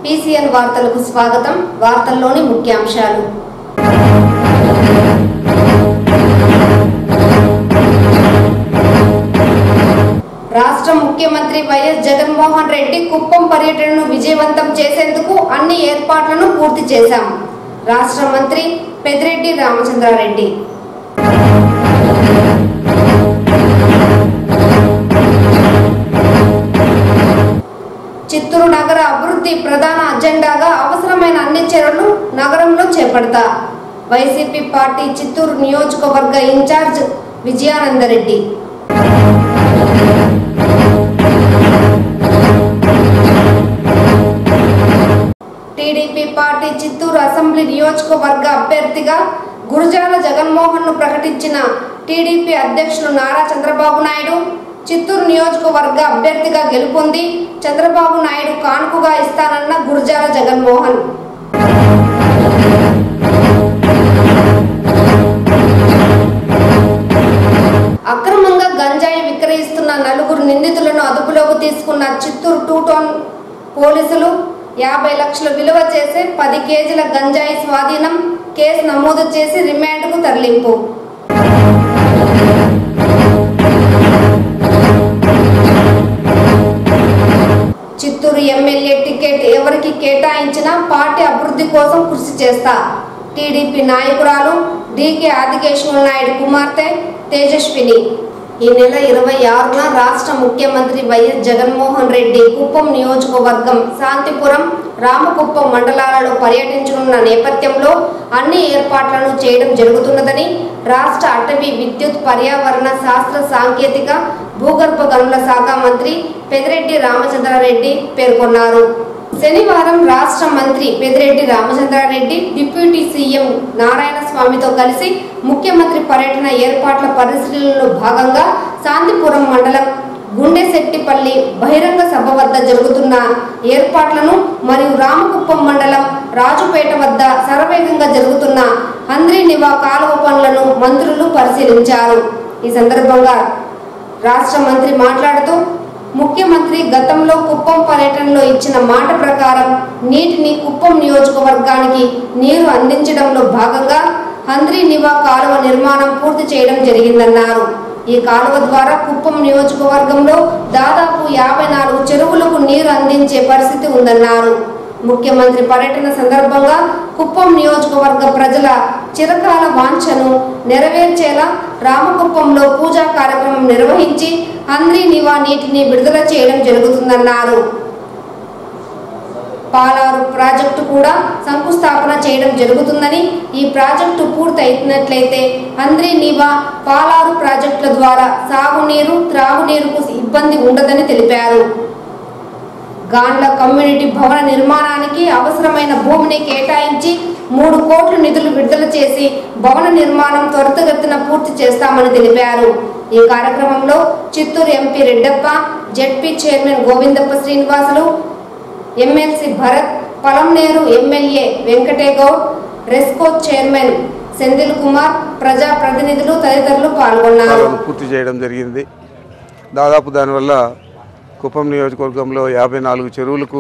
PCN వార్తలకు స్వాగతం వార్తల్లోని ముఖ్యాంశాలు రాష్ట్ర ముఖ్యమంత్రి వైఎస్ జగన్మోహన్ రెడ్డి కుప్పం పర్యటనను విజయవంతం చేసేందుకు అన్ని ఏర్పాట్లను పూర్తి చేశాం రాష్ట్ర మంత్రి పెద్దిరెడ్డి రామచంద్రారెడ్డి చిత్తూరు నగర అభివృద్ధి ప్రధాన అజెండాగా అవసరమైన అన్ని చర్యలు నగరంలో చేపడతా వైసీపీ పార్టీ చిత్తూరు నియోజకవర్గ in-charge Vijayanandareddy TDP party Chittoor assembly నియోజకవర్గ అభ్యర్థిగా గురుజాల జగన్మోహన్ ను ప్రకటించిన టీడీపీ అధ్యక్షులు నారా చంద్రబాబు నాయుడు చిత్తూరు నియోజకవర్గ అభ్యర్థిగా గెలుపొంది చంద్రబాబు నాయుడు కానుకగా ఇస్తానన్న గురుజాల జగన్మోహన్ అక్రమంగా గంజాయి విక్రయిస్తున్న నలుగురు నిందితులను అదుపులోకి తీసుకున్న చిత్తూరు టూ టౌన్ పోలీసులు యాభై లక్షల విలువ చేసే పది కేజీల గంజాయి స్వాధీనం కేసు నమోదు చేసి రిమాండ్కు తరలింపు చిత్తూరు ఎమ్మెల్యే టికెట్ ఎవరికి కేటాయించినా పార్టీ అభివృద్ధి కోసం కృషి చేస్తా టీడీపీ నాయకురాలు డీకే ఆదికేశ్వర నాయుడు కుమార్తె తేజస్విని ఈ నెల ఇరవై ఆరున రాష్ట్ర ముఖ్యమంత్రి వైఎస్ జగన్మోహన్ రెడ్డి కుప్పం నియోజకవర్గం శాంతిపురం రామకుప్పం మండలాలలో పర్యటించనున్న నేపథ్యంలో అన్ని ఏర్పాట్లను చేయడం జరుగుతున్నదని రాష్ట్ర అటవీ విద్యుత్ పర్యావరణ శాస్త్ర సాంకేతిక భూగర్భ గనుల శాఖ మంత్రి పెదిరెడ్డి రామచంద్రారెడ్డి పేర్కొన్నారు శనివారం రాష్ట్ర మంత్రి పెదిరెడ్డి రామచంద్రారెడ్డి డిప్యూటీ సీఎం నారాయణ స్వామితో కలిసి ముఖ్యమంత్రి పర్యటన ఏర్పాట్ల పరిశీలనలో భాగంగా శాంతిపురం మండలం గుండెశెట్టిపల్లి బహిరంగ సభ వద్ద జరుగుతున్న ఏర్పాట్లను మరియు రామకుప్పం మండలం రాజుపేట వద్ద శరవేగంగా జరుగుతున్న హంద్రీ నివా కాలువ పనులను మంత్రులు పరిశీలించారు ఈ సందర్భంగా రాష్ట్ర మంత్రి మాట్లాడుతూ ముఖ్యమంత్రి గతంలో కుప్పం పర్యటనలో ఇచ్చిన మాట ప్రకారం నీటిని కుప్పం నియోజకవర్గానికి నీరు అందించడంలో భాగంగా హంద్రీ నివా కాలువ నిర్మాణం పూర్తి చేయడం జరిగిందన్నారు ఈ కాలువ ద్వారా కుప్పం నియోజకవర్గంలో దాదాపు యాభై నాలుగు చెరువులకు నీరు అందించే పరిస్థితి ఉందన్నారు ముఖ్యమంత్రి పర్యటన సందర్భంగా కుప్పం నియోజకవర్గ ప్రజల చిరకాల వాంఛను నెరవేర్చేలా రామకుప్పంలో పూజా కార్యక్రమం నిర్వహించి అంద్రీ నివా నీటిని విడుదల చేయడం జరుగుతుందన్నారు పాలారు ప్రాజెక్టు కూడా శంకుస్థాపన చేయడం జరుగుతుందని ఈ ప్రాజెక్టు పూర్తయినట్లయితే అంద్రీ నివా పాలారు ప్రాజెక్టుల ద్వారా సాగునీరు త్రాగునీరుకు ఇబ్బంది ఉండదని తెలిపారు గాండ్ల కమ్యూనిటీ భవన నిర్మాణానికి అవసరమైన భూమిని కేటాయించి మూడు కోట్ల నిధులు విడుదల చేసి భవన నిర్మాణం త్వరితగతిన పూర్తి చేస్తామని తెలిపారు ఈ కార్యక్రమంలో Chittoor MP Reddappa ZP chairman Govindappa Srinivasulu MLC Bharat Palamaner MLA Venkategowda RESCO chairman Senthil Kumar ప్రజా ప్రతినిధులు తదితరులు పాల్గొన్నారు కాలువను పూర్తి చేయడం జరిగింది దాదాపు దానివల్ల కుప్పం నియోజకవర్గంలో యాభై నాలుగు చెరువులకు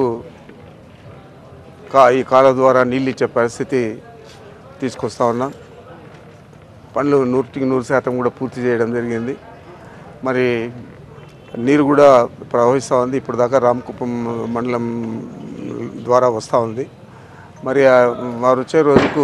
కా ఈ కాలువ ద్వారా నీళ్ళు ఇచ్చే పరిస్థితి తీసుకొస్తా ఉన్నాం పనులు నూటికి నూరు శాతం కూడా పూర్తి చేయడం జరిగింది మరి నీరు కూడా ప్రవహిస్తూ ఉంది ఇప్పుడు దాకా రామకుప్పం మండలం ద్వారా వస్తూ ఉంది మరి ఆ వారు వచ్చే రోజుకు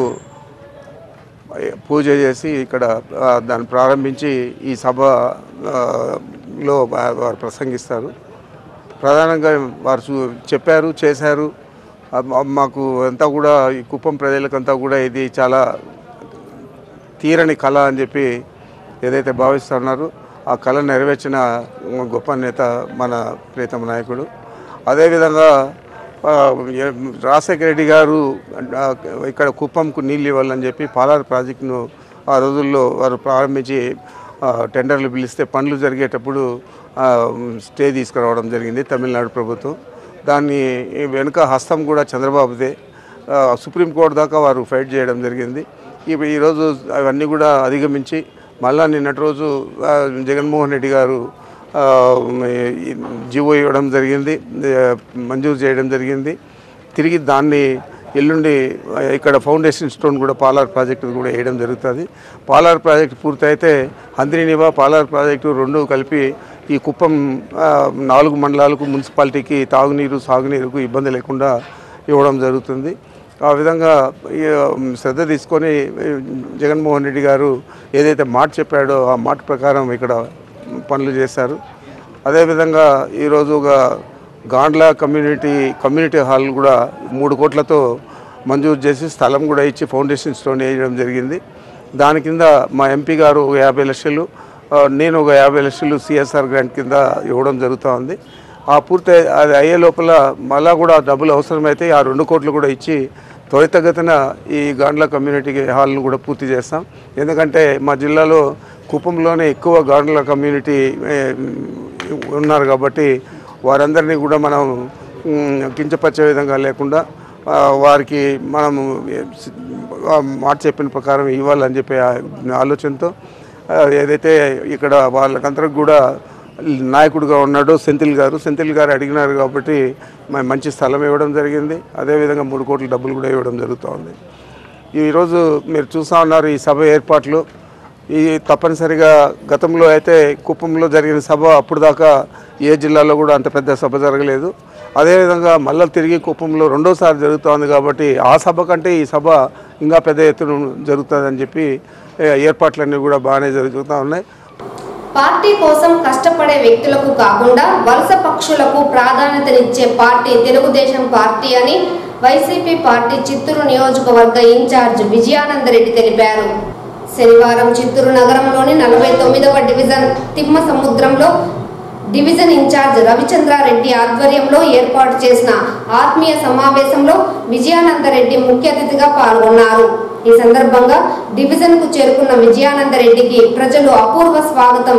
పూజ చేసి ఇక్కడ ఆ, దాన్ని ప్రారంభించి ఈ సభ ఆ, లో వా- వారు ప్రసంగిస్తారు ప్రధానంగా వారు చూ- చెప్పారు చేశారు ఆ, మా- మాకు అంతా కూడా ఈ కుప్పం ప్రజలకంతా కూడా ఇది చాలా తీరని కళ అని చెప్పి ఏదైతే భావిస్తున్నారో ఆ కళ నెరవేర్చిన గొప్ప నేత మన ప్రీతమ నాయకుడు అదేవిధంగా ఆ, ఏ- రాజశేఖర రెడ్డి గారు ఆ, ఇక్కడ కుప్పంకు నీళ్ళు ఇవ్వాలని చెప్పి పాలార్ ప్రాజెక్టును ఆ రోజుల్లో వారు ప్రారంభించి ఆ, టెండర్లు పిలిస్తే పనులు జరిగేటప్పుడు ఆ, స్టే తీసుకురావడం జరిగింది తమిళనాడు ప్రభుత్వం దాన్ని వెనుక హస్తం కూడా చంద్రబాబుదే ఆ, సుప్రీంకోర్టు దాకా వారు ఫైట్ చేయడం జరిగింది ఇప్పుడు ఈరోజు అవన్నీ కూడా అధిగమించి మళ్ళా నిన్నటి రోజు ఆ, జగన్మోహన్ రెడ్డి గారు ఆ, ఈ జీవో ఇవ్వడం జరిగింది ఆ, మంజూరు చేయడం జరిగింది తిరిగి దాన్ని ఎల్లుండి ఆ, ఇక్కడ ఫౌండేషన్ స్టోన్ కూడా పాలార్ ప్రాజెక్టు కూడా వేయడం జరుగుతుంది పాలార్ ప్రాజెక్టు పూర్తయితే హంద్రీనివా పాలార్ ప్రాజెక్టు రెండు కలిపి ఈ కుప్పం ఆ, నాలుగు మండలాలకు మున్సిపాలిటీకి తాగునీరు సాగునీరుకు ఇబ్బంది లేకుండా ఇవ్వడం జరుగుతుంది ఆ విధంగా ఈ, శ్రద్ధ తీసుకొని ఈ, జగన్మోహన్ రెడ్డి గారు ఏదైతే మాట చెప్పాడో ఆ మాట ప్రకారం ఇక్కడ పనులు చేశారు అదేవిధంగా ఈరోజు ఒక గాండ్ల కమ్యూనిటీ కమ్యూనిటీ హాల్ కూడా మూడు కోట్లతో మంజూరు చేసి స్థలం కూడా ఇచ్చి ఫౌండేషన్ స్టోన్ వేయడం జరిగింది దాని కింద మా ఎంపీ గారు ఒక యాభై లక్షలు ఆ, నేను ఒక యాభై లక్షలు సిఎస్ఆర్ గ్రాంట్ కింద ఇవ్వడం జరుగుతూ ఉంది ఆ పూర్తి అది అయ్యే లోపల మళ్ళా కూడా డబ్బులు అవసరమైతే ఆ రెండు కోట్లు కూడా ఇచ్చి త్వరితగతిన ఈ గాండ్ల కమ్యూనిటీ హాల్ను కూడా పూర్తి చేస్తాం ఎందుకంటే మా జిల్లాలో కుప్పంలోనే ఎక్కువ గాండ్ల కమ్యూనిటీ ఏ, ఉన్నారు కాబట్టి వారందరినీ కూడా మనం మ్, కించపరిచే విధంగా లేకుండా ఆ, వారికి మనము ఏ, సి- ఆ మాట చెప్పిన ప్రకారం ఇవ్వాలని చెప్పే ఆ ఆలోచనతో ఆ, ఏదైతే ఇక్కడ వాళ్ళకందరికి కూడా నాయకుడిగా ఉన్నాడో సెంథిల్ గారు సెంథిల్ గారు అడిగినారు కాబట్టి మ- మంచి స్థలం ఇవ్వడం జరిగింది అదేవిధంగా మూడు కోట్ల డబ్బులు కూడా ఇవ్వడం జరుగుతూ ఉంది ఈరోజు మీరు చూస్తూ ఉన్నారు ఈ సభ ఏర్పాట్లు ఈ తప్పనిసరిగా గతంలో అయితే కుప్పంలో జరిగిన సభ అప్పుడు దాకా ఏ జిల్లాలో కూడా అంత పెద్ద సభ జరగలేదు అదేవిధంగా మళ్ళీ తిరిగి కుప్పంలో రెండోసారి జరుగుతోంది కాబట్టి ఆ సభ కంటే ఈ సభ ఇంకా పెద్ద ఎత్తున జరుగుతుందని చెప్పి ఏ, ఏర్పాట్లన్నీ కూడా బాగానే జరుగుతూ ఉన్నాయి పార్టీ కోసం కష్టపడే వ్యక్తులకు కాకుండా వలస పక్షులకు ప్రాధాన్యతనిచ్చే పార్టీ తెలుగుదేశం పార్టీ అని వైసీపీ పార్టీ చిత్తూరు నియోజకవర్గ ఇన్ఛార్జ్ విజయానందరెడ్డి తెలిపారు శనివారం చిత్తూరు నగరంలోని నలభై తొమ్మిదవ డివిజన్ తిమ్మ సముద్రంలో డివిజన్ ఇన్ఛార్జ్ రవిచంద్రారెడ్డి ఆధ్వర్యంలో ఏర్పాటు చేసిన ఆత్మీయ సమావేశంలో విజయానందరెడ్డి ముఖ్య అతిథిగా పాల్గొన్నారు ఈ సందర్భంగా డివిజన్ కు చేరుకున్న విజయానందరెడ్డికి ప్రజలు అపూర్వ స్వాగతం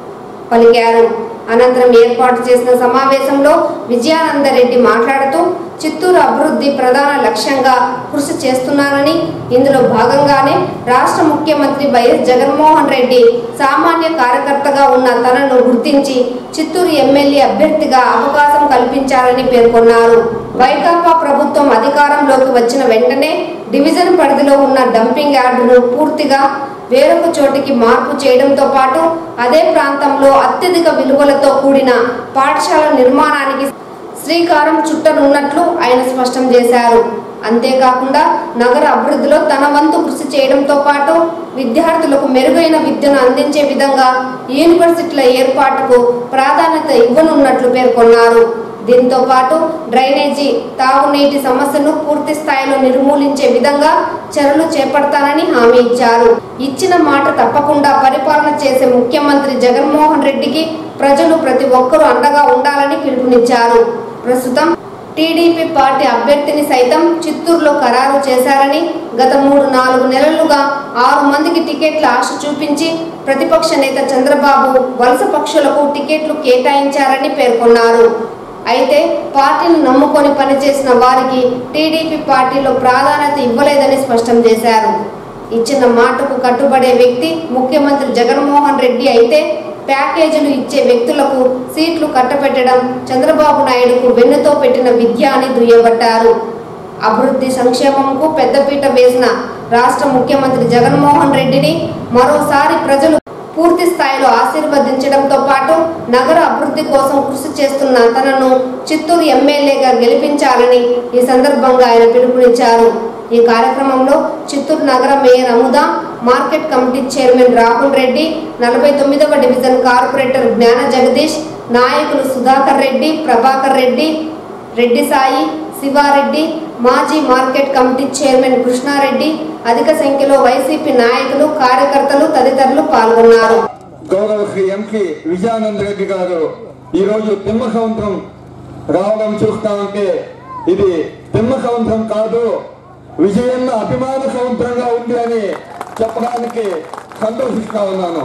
పలికారు అనంతరం ఏర్పాటు చేసిన సమావేశంలో విజయానందరెడ్డి మాట్లాడుతూ చిత్తూరు అభివృద్ధి ప్రధాన లక్ష్యంగా కృషి చేస్తున్నానని ఇందులో భాగంగానే రాష్ట్ర ముఖ్యమంత్రి వైఎస్ జగన్మోహన్ రెడ్డి సామాన్య కార్యకర్తగా ఉన్న తనను గుర్తించి చిత్తూరు ఎమ్మెల్యే అభ్యర్థిగా అవకాశం కల్పించాలని పేర్కొన్నారు వైకాపా ప్రభుత్వం అధికారంలోకి వచ్చిన వెంటనే డివిజన్ పరిధిలో ఉన్న డంపింగ్ యార్డును పూర్తిగా వేరొక చోటికి మార్పు చేయడంతో పాటు అదే ప్రాంతంలో అత్యధిక విలువలతో కూడిన పాఠశాల నిర్మాణానికి శ్రీకారం చుట్టనున్నట్లు ఆయన స్పష్టం చేశారు అంతేకాకుండా నగర అభివృద్ధిలో తన వంతు కృషి చేయడంతో పాటు విద్యార్థులకు మెరుగైన విద్యను అందించే విధంగా యూనివర్సిటీల ఏర్పాటుకు ప్రాధాన్యత ఇవ్వనున్నట్లు పేర్కొన్నారు దీంతో పాటు డ్రైనేజీ తాగునీటి సమస్యను పూర్తి స్థాయిలో నిర్మూలించే విధంగా చర్యలు చేపడతానని హామీ ఇచ్చారు ఇచ్చిన మాట తప్పకుండా పరిపాలన చేసే ముఖ్యమంత్రి జగన్మోహన్ రెడ్డికి ప్రజలు ప్రతి ఒక్కరూ అండగా ఉండాలని పిలుపునిచ్చారు ప్రస్తుతం టీడీపీ పార్టీ అభ్యర్థిని సైతం చిత్తూరులో ఖరారు చేశారని గత మూడు నాలుగు నెలలుగా ఆరు మందికి టికెట్ల ఆశ చూపించి ప్రతిపక్ష నేత చంద్రబాబు వలస పక్షులకు టికెట్లు కేటాయించారని పేర్కొన్నారు అయితే పార్టీని నమ్ముకొని పనిచేసిన వారికి టీడీపీ పార్టీలో ప్రాధాన్యత ఇవ్వలేదని స్పష్టం చేశారు ఇచ్చిన మాటకు కట్టుబడే వ్యక్తి ముఖ్యమంత్రి జగన్మోహన్ రెడ్డి అయితే ప్యాకేజీలు ఇచ్చే వ్యక్తులకు సీట్లు కట్టబెట్టడం చంద్రబాబు నాయుడుకు వెన్నుతో పెట్టిన విద్య అని దుయ్యబట్టారు అభివృద్ధి సంక్షేమంకు పెద్దపీట వేసిన రాష్ట్ర ముఖ్యమంత్రి జగన్మోహన్ రెడ్డిని మరోసారి ప్రజలు పూర్తి స్థాయిలో ఆశీర్వదించడంతో పాటు నగర అభివృద్ధి కోసం కృషి చేస్తున్న తనను చిత్తూరు ఎమ్మెల్యేగా గెలిపించాలని ఈ సందర్భంగా ఆయన పిలుపునిచ్చారు ఈ కార్యక్రమంలో చిత్తూరు నగర mayor Amuda market committee chairman Rahul Reddy నలభై తొమ్మిదవ డివిజన్ కార్పొరేటర్ జ్ఞాన జగదీష్ నాయకులు సుధాకర్ రెడ్డి ప్రభాకర్ రెడ్డి రెడ్డి సాయి శివారెడ్డి మాజీ మార్కెట్ కమిటీ చైర్మన్ కృష్ణారెడ్డి అధిక సంఖ్యలో వైసీపీ నాయకులు కార్యకర్తలు తదితరులు పాల్గొన్నారు గౌరవ శ్రీ ఎంపీ విజయానంద రెడ్డి గారు ఈరోజు తిమ్మ సముద్రం రావడం చూస్తా ఉంటే ఇది తిమ్మ సముద్రం కాదు విజయన్న అభిమాన సముద్రంగా ఉంది అని చెప్పడానికి సంతోషిస్తా ఉన్నాను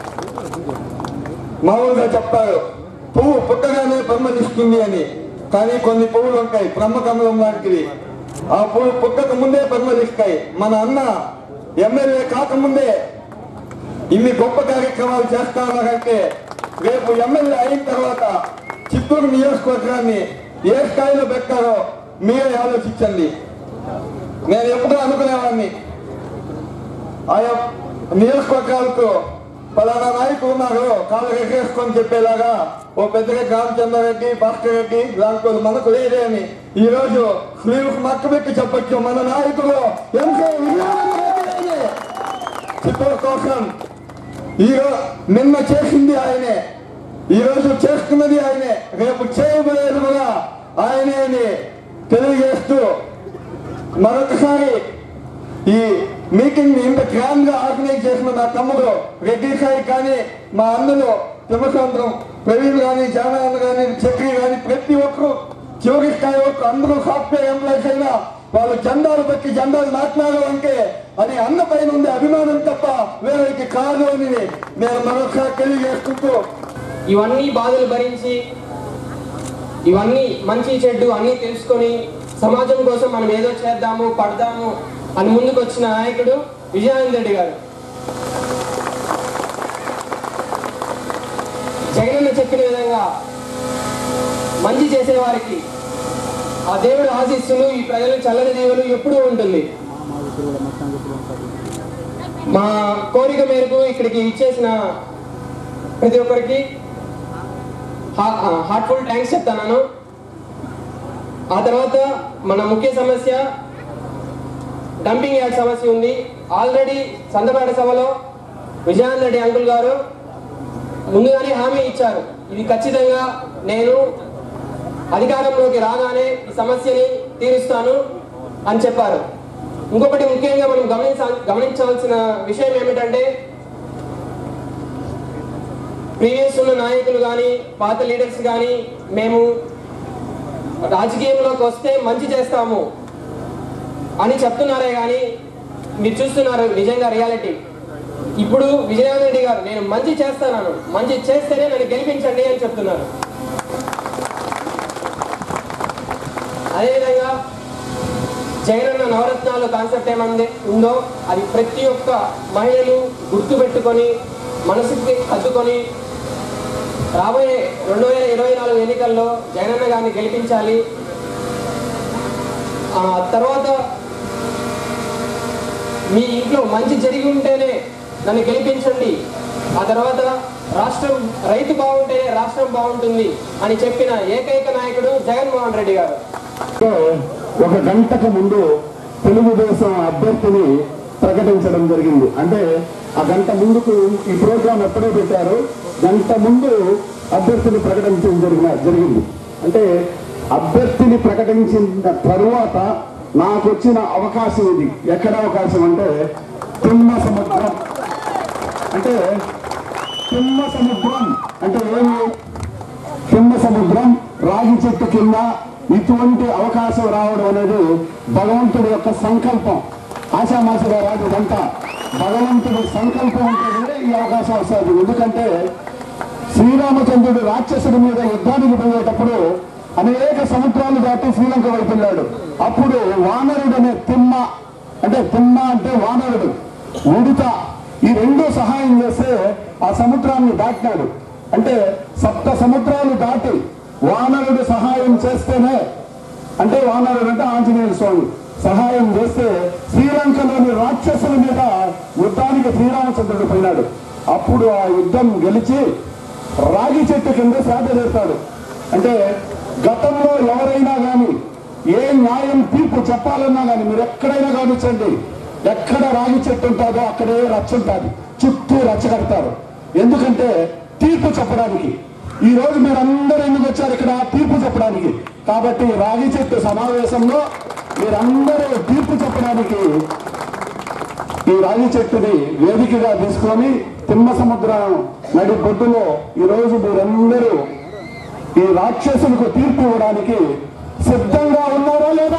మామూలుగా చెప్తారు పువ్వు పుట్టగానే బ్రహ్మనిస్తుంది అని కానీ కొన్ని పువ్వులు ఉంటాయి బ్రహ్మకమలం లాంటివి ఆ పువ్వు పుట్టక ముందే బ్రహ్మనిస్తాయి మన అన్న ఎమ్మెల్యే కాకముందే ఇన్ని గొప్ప కార్యక్రమాలు చేస్తారంటే రేపు ఎమ్మెల్యే అయిన తర్వాత చిత్తూరు నియోజకవర్గాన్ని ఏ స్థాయిలో పెట్టారో మీరే ఆలోచించండి నేను ఎప్పుడూ అనుకునేవాడిని ఆయా నియోజకవర్గాలకు పలానా నాయకులు ఉన్నారు కాళ్ళు ఎగేసుకొని చెప్పేలాగా ఓ పెద్దగా రామచంద్రారెడ్డి భాస్కర్ రెడ్డి లాంటి వాళ్ళు మనకు లేదే అని ఈ రోజు స్లీవ్కి మక్క పెట్టి చెప్పొచ్చు మన నాయకులు ఎంతో విజయవంతమైనది. చిత్తూరు కోసం ఈరోజు నిన్న చేసింది ఆయనే ఈ రోజు చేస్తున్నది ఆయనే రేపు చేయబోయేది కూడా ఆయనే అని తెలియజేస్తూ మరొకసారి ఈ మీటింగ్ ని ఇంత గ్రాండ్ గా ఆర్గనైజ్ చేసిన నా తమ్ముడు రెడ్డి సాయి కానీ మా అన్నలు తిమ్మసముద్రం ప్రవీణ్ కానీ జానాన్న కానీ చక్రి కానీ ప్రతి ఒక్కరు చివరి స్థాయి వరకు అందరూ సాఫ్ట్వేర్ ఎంప్లాయీస్ అయినా వాళ్ళు జెండాలు పెట్టి జెండాలు నాటినారు అంటే అది అన్న పైన ఉండే అభిమానం తప్ప వేరేకి కాదు అని నేను మరొకసారి తెలియజేసుకుంటూ ఇవన్నీ బాధలు భరించి ఇవన్నీ మంచి చెడ్డు అన్నీ తెలుసుకొని సమాజం కోసం మనం ఏదో చేద్దాము పడదాము అని ముందుకు వచ్చిన నాయకుడు విజయానంద రెడ్డి గారు జగనన్న చెప్పిన విధంగా మంచి చేసేవారికి ఆ దేవుడు ఆశీస్సులు ఈ ప్రజల చల్లని దేవులు ఎప్పుడూ ఉంటుంది మా కోరిక మేరకు ఇక్కడికి ఇచ్చేసిన ప్రతి ఒక్కరికి హార్ట్ఫుల్ థ్యాంక్స్ చెప్తాను ఆ తర్వాత మన ముఖ్య సమస్య డంపింగ్ యార్డ్ సమస్య ఉంది ఆల్రెడీ సందపేట సభలో విజయానంద రెడ్డి అంకుల్ గారు ముందుగానే హామీ ఇచ్చారు ఇది ఖచ్చితంగా నేను అధికారంలోకి రాగానే ఈ సమస్యని తీరుస్తాను అని చెప్పారు ఇంకొకటి ముఖ్యంగా మనం గమనించ గమనించవలసిన విషయం ఏమిటంటే ప్రీవియస్ ఉన్న నాయకులు కానీ పాత లీడర్స్ కానీ మేము రాజకీయంలోకి వస్తే మంచి చేస్తాము అని చెప్తున్నారే కానీ మీరు చూస్తున్నారు నిజంగా రియాలిటీ ఇప్పుడు విజయనాథ రెడ్డి గారు నేను మంచి చేస్తాను మంచి చేస్తేనే నన్ను గెలిపించండి అని చెప్తున్నారు అదేవిధంగా జగనన్న నవరత్నాలు కాన్సెప్ట్ ఏమంది ఉందో అది ప్రతి ఒక్క మహిళలు గుర్తుపెట్టుకొని మనసుకి హత్తుకొని రాబోయే రెండు వేల ఇరవై నాలుగు ఎన్నికల్లో జగనన్న గారిని గెలిపించాలి ఆ తర్వాత మీ ఇంట్లో మంచి జరిగి ఉంటేనే నన్ను గెలిపించండి ఆ తర్వాత రాష్ట్రం రైతు బాగుంటేనే రాష్ట్రం బాగుంటుంది అని చెప్పిన ఏకైక నాయకుడు జగన్మోహన్ రెడ్డి గారు లో ఒక గంటకు ముందు తెలుగుదేశం అభ్యర్థిని ప్రకటించడం జరిగింది అంటే ఆ గంట ముందుకు ఈ ప్రోగ్రాం ఎప్పుడో పెట్టారు గంట ముందు అభ్యర్థిని ప్రకటించడం జరిగిన జరిగింది అంటే అభ్యర్థిని ప్రకటించిన తరువాత నాకు వచ్చిన అవకాశం ఇది ఎక్కడ అవకాశం అంటే తిమ్మ సముద్రం అంటే తిమ్మ సముద్రం అంటే ఏమి కింద సముద్రం రాగి చెట్టు కింద ఇటువంటి అవకాశం రావడం అనేది భగవంతుడి యొక్క సంకల్పం ఆశామాసగా రాదు ఇదంతా భగవంతుడి సంకల్పం ఉంటేనే ఈ అవకాశం వస్తుంది ఎందుకంటే శ్రీరామచంద్రుడు రాక్షసుడి మీద యుద్ధానికి పోయేటప్పుడు అనేక సముద్రాలు దాటి శ్రీలంక వైపు వెళ్ళాడు అప్పుడు వానరుడు అనే తిమ్మ అంటే తిమ్మ అంటే వానరుడు ఉడుత ఈ రెండు సహాయం చేస్తే ఆ సముద్రాన్ని దాటినాడు అంటే సప్త సముద్రాలు దాటి వానరుడు సహాయం చేస్తేనే అంటే వానరుడు అంటే ఆంజనేయ స్వామి సహాయం చేస్తే శ్రీలంకలోని రాక్షసుల మీద యుద్ధానికి శ్రీరామచంద్రుడు పోయినాడు అప్పుడు ఆ యుద్ధం గెలిచి రాగి చెట్టు కింద శ్రాద్ధ చేస్తాడు అంటే గతంలో ఎవరైనా కానీ ఏ న్యాయం తీర్పు చెప్పాలన్నా కానీ మీరు ఎక్కడైనా గమనించండి ఎక్కడ రాగి చెట్టు ఉంటుందో అక్కడే రచ్చ ఉంటుంది చుట్టూ రచ్చ కడతారు ఎందుకంటే తీర్పు చెప్పడానికి ఈ రోజు మీరు అందరూ ఎందుకు వచ్చారు ఇక్కడ తీర్పు చెప్పడానికి కాబట్టి రాగి చెట్టు సమావేశంలో మీరందరూ తీర్పు చెప్పడానికి ఈ రాగి చెట్టుని వేదికగా తీసుకొని తిమ్మ సముద్రం నడి బొడ్డులో ఈ రోజు మీరందరూ ఈ రాక్షసులకు తీర్పు ఇవ్వడానికి సిద్ధంగా ఉన్నారా లేదా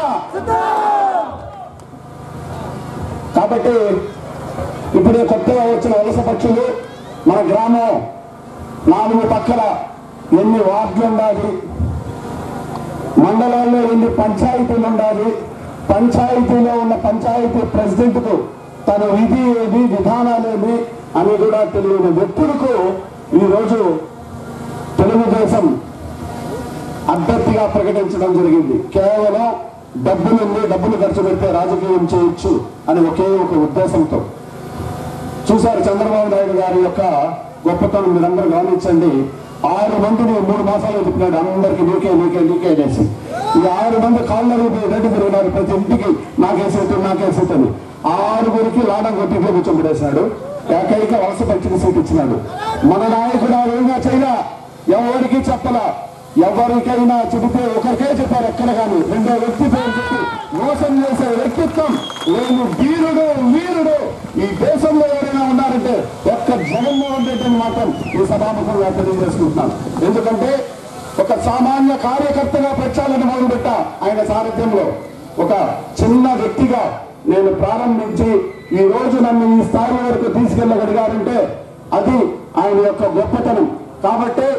కాబట్టి ఇప్పుడే కొత్తగా వచ్చిన వలస పక్షులు మన గ్రామం నాలుగు పక్కల ఎన్ని వార్డులు ఉండాలి మండలాల్లో ఎన్ని పంచాయతీలు ఉండాలి పంచాయతీలో ఉన్న పంచాయతీ ప్రెసిడెంట్ కు తన విధి ఏది విధానాలేమి అని కూడా తెలియని వ్యక్తులకు ఈరోజు తెలుగుదేశం అభ్యర్థిగా ప్రకటించడం జరిగింది కేవలం డబ్బులు ఉంది డబ్బులు ఖర్చు పెడితే రాజకీయం చేయొచ్చు అని ఒకే ఒక ఉద్దేశంతో చూశారు చంద్రబాబు నాయుడు గారి యొక్క గొప్పతనం మీరందరూ గమనించండి ఆరు మందిని మూడు మాసాలు చెప్పినాడు అందరికి నీకే నీకే నీకే అనేసి ఈ ఆరు మంది కాళ్ళ రెడ్డి తిరిగినారు ప్రతి ఇంటికి నాకే సీటు నాకే సీట్ అని ఆరుగురికి లాడం కొట్టింట్లో కూర్చోబెట్టేశాడు ఏకైక వలస పచ్చిన సీట్ ఇచ్చినాడు మన నాయకుడు ఆ విధంగా చైనా ఎవరికి చెప్పలా ఎవరికైనా చెబితే ఒకరికే చెప్పారు ఎక్కడ కానీ రెండో వ్యక్తి పేరు చెప్పి మోసం చేసే వ్యక్తిత్వం నేను వీరుడు వీరుడు ఈ దేశంలో ఎవరైనా ఉన్నారంటే ఒక్క జగన్మోహన్ రెడ్డిని మాత్రం ఈ సభాముఖంగా తెలియజేసుకుంటున్నాను ఎందుకంటే ఒక సామాన్య కార్యకర్తగా ప్రచారాన్ని మొదలుపెట్టా ఆయన సారథ్యంలో ఒక చిన్న వ్యక్తిగా నేను ప్రారంభించి ఈ రోజు నన్ను ఈ స్థాయి వరకు తీసుకెళ్ళగలిగారంటే అది ఆయన యొక్క గొప్పతనం కాబట్టి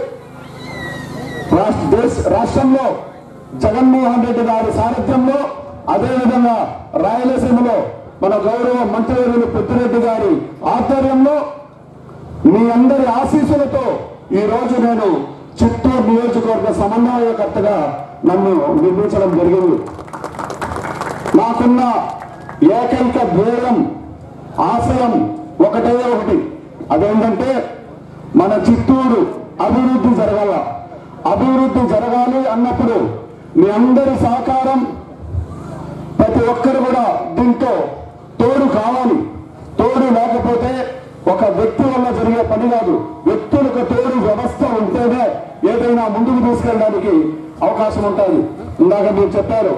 రాష్ట్ర దేశ రాష్ట్రంలో జగన్మోహన్ రెడ్డి గారి సారథ్యంలో అదేవిధంగా రాయలసీమలో మన గౌరవ మంత్రివర్యులు పెద్దిరెడ్డి గారి ఆధ్వర్యంలో మీ అందరి ఆశీస్సులతో ఈ రోజు నేను చిత్తూరు నియోజకవర్గ సమన్వయకర్తగా నన్ను నిర్మించడం జరిగింది నాకున్న ఏకైక ధ్యేయం ఆశయం ఒకటే ఒకటి అదేంటంటే మన చిత్తూరు అభివృద్ధి జరగాల అభివృద్ధి జరగాలి అన్నప్పుడు మీ అందరి సహకారం ప్రతి ఒక్కరు కూడా దీంతో తోడు కావాలి తోడు లేకపోతే ఒక వ్యక్తి వల్ల జరిగే పని కాదు వ్యక్తులకు తోడు వ్యవస్థ ఉంటేనే ఏదైనా ముందుకు తీసుకెళ్ళడానికి అవకాశం ఉంటుంది ఇందాక మీరు చెప్పారు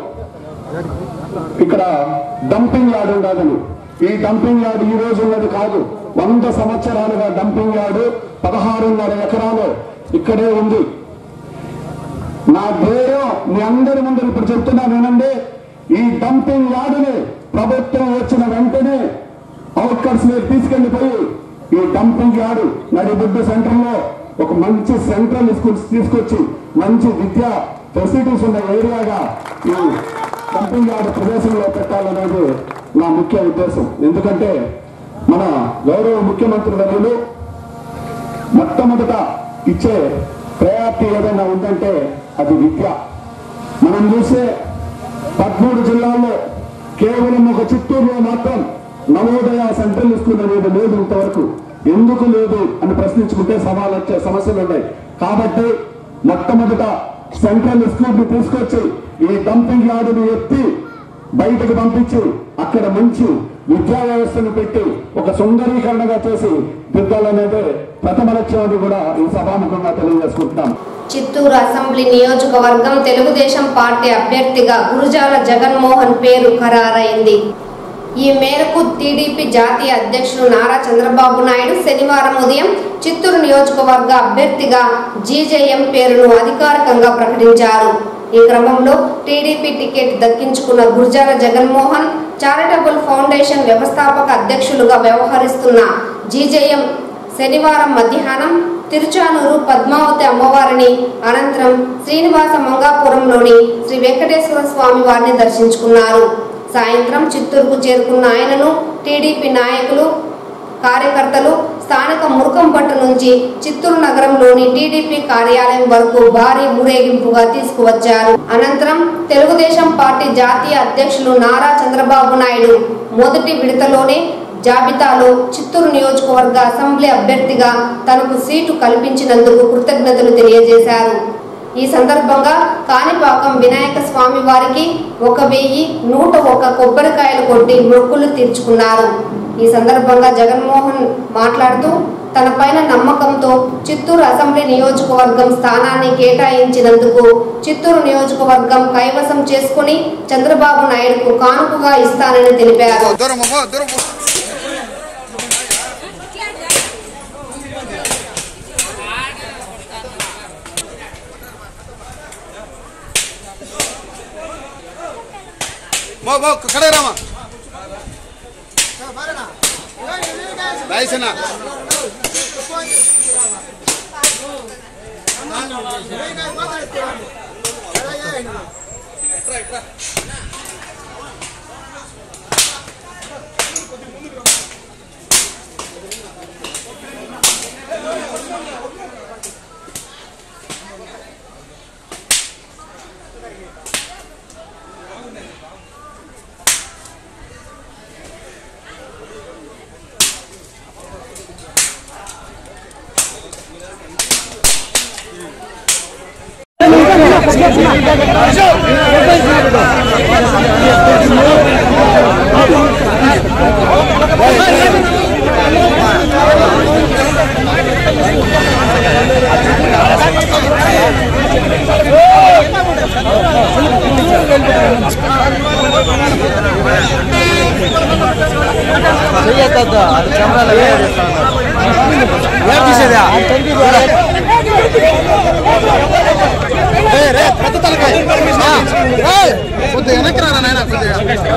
ఇక్కడ డంపింగ్ యార్డ్ ఉండదని ఈ డంపింగ్ యార్డ్ ఈ రోజు ఉన్నది కాదు వంద సంవత్సరాలుగా డంపింగ్ యార్డ్ పదహారున్నర ఎకరాలు ఇక్కడే ఉంది నా ధ్యేయం మీ అందరి ముందు ఇప్పుడు చెప్తున్నాను ఏనండి ఈ డంపింగ్ యార్డుని ప్రభుత్వం వచ్చిన వెంటనే అవుట్కట్స్ మీద తీసుకెళ్లిపోయి ఈ డంపింగ్ యార్డు నడిబుడ్డు సెంటర్ లో ఒక మంచి సెంట్రల్ స్కూల్స్ తీసుకొచ్చి మంచి విద్యా ఫెసిలిటీస్ ఉన్న ఏరియాగా ఈ డంపింగ్ యార్డు ప్రదేశంలో పెట్టాలనేది నా ముఖ్య ఉద్దేశం ఎందుకంటే మన గౌరవ ముఖ్యమంత్రి వర్యులు మొట్టమొదట ఇచ్చే ప్రయారిటీ ఏదైనా ఉందంటే అది విద్య మనం చూసే పదమూడు జిల్లాల్లో కేవలం ఒక చిత్తూరులో మాత్రం నవోదయ సెంట్రల్ స్కూల్ అనేది లేదు ఇంతవరకు ఎందుకు లేదు అని ప్రశ్నించుకుంటే సవాలు వచ్చే సమస్యలు ఉన్నాయి కాబట్టి మొట్టమొదట సెంట్రల్ స్కూల్ ని తీసుకొచ్చి ఈ డంపింగ్ యార్డుని ఎత్తి బయటకు పంపించి అక్కడ మంచి విద్యా వ్యవస్థను పెట్టి ఒక సుందరీకరణగా చేసి దిద్దాలనేదే ప్రథమ లక్ష్యాన్ని కూడా ఈ సభాముఖంగా తెలియజేసుకుంటున్నాం చిత్తూరు అసెంబ్లీ నియోజకవర్గం తెలుగుదేశం పార్టీ అభ్యర్థిగా గురుజాల జగన్మోహన్ పేరు ఖరారైంది ఈ మేరకు టీడీపీ జాతీయ అధ్యక్షులు నారా చంద్రబాబు నాయుడు శనివారం ఉదయం చిత్తూరు నియోజకవర్గ అభ్యర్థిగా జీజేఎం పేరును అధికారికంగా ప్రకటించారు ఈ క్రమంలో టీడీపీ టికెట్ దక్కించుకున్న గుర్జాల జగన్మోహన్ చారిటబుల్ ఫౌండేషన్ వ్యవస్థాపక అధ్యక్షులుగా వ్యవహరిస్తున్న జీజేఎం శనివారం మధ్యాహ్నం తిరుచానూరు పద్మావతి అమ్మవారిని అనంతరం శ్రీనివాస మంగాపురంలోని శ్రీ వెంకటేశ్వర స్వామి వారిని దర్శించుకున్నారు సాయంత్రం చిత్తూరుకు చేరుకున్న ఆయనను టీడీపీ నాయకులు కార్యకర్తలు స్థానిక మురుకంపట్టు నుంచి చిత్తూరు నగరంలోని టీడీపీ కార్యాలయం వరకు భారీ ఊరేగింపుగా తీసుకువచ్చారు అనంతరం తెలుగుదేశం పార్టీ జాతీయ అధ్యక్షులు నారా చంద్రబాబు నాయుడు మొదటి విడతలోనే జాబితాలో చిత్తూరు నియోజకవర్గ అసెంబ్లీ అభ్యర్థిగా తనకు సీటు కల్పించినందుకు కృతజ్ఞతలు తెలియజేశారు ఈ సందర్భంగా కాణిపాకం వినాయక స్వామి వారికి ఒక వెయ్యి నూట ఒక కొబ్బరికాయలు కొట్టి మొక్కులు తీర్చుకున్నారు ఈ సందర్భంగా జగన్మోహన్ మాట్లాడుతూ తన పైన నమ్మకంతో చిత్తూరు అసెంబ్లీ నియోజకవర్గం స్థానాన్ని కేటాయించినందుకు చిత్తూరు నియోజకవర్గం కైవసం చేసుకుని చంద్రబాబు నాయుడుకు కానుకగా ఇస్తానని తెలిపారు దూరం అమ్మా దూరం పో. మో మో కడే రామా రాయిసనా కొద్దిగా వెనక్కి రానా నాయన కొద్దిగా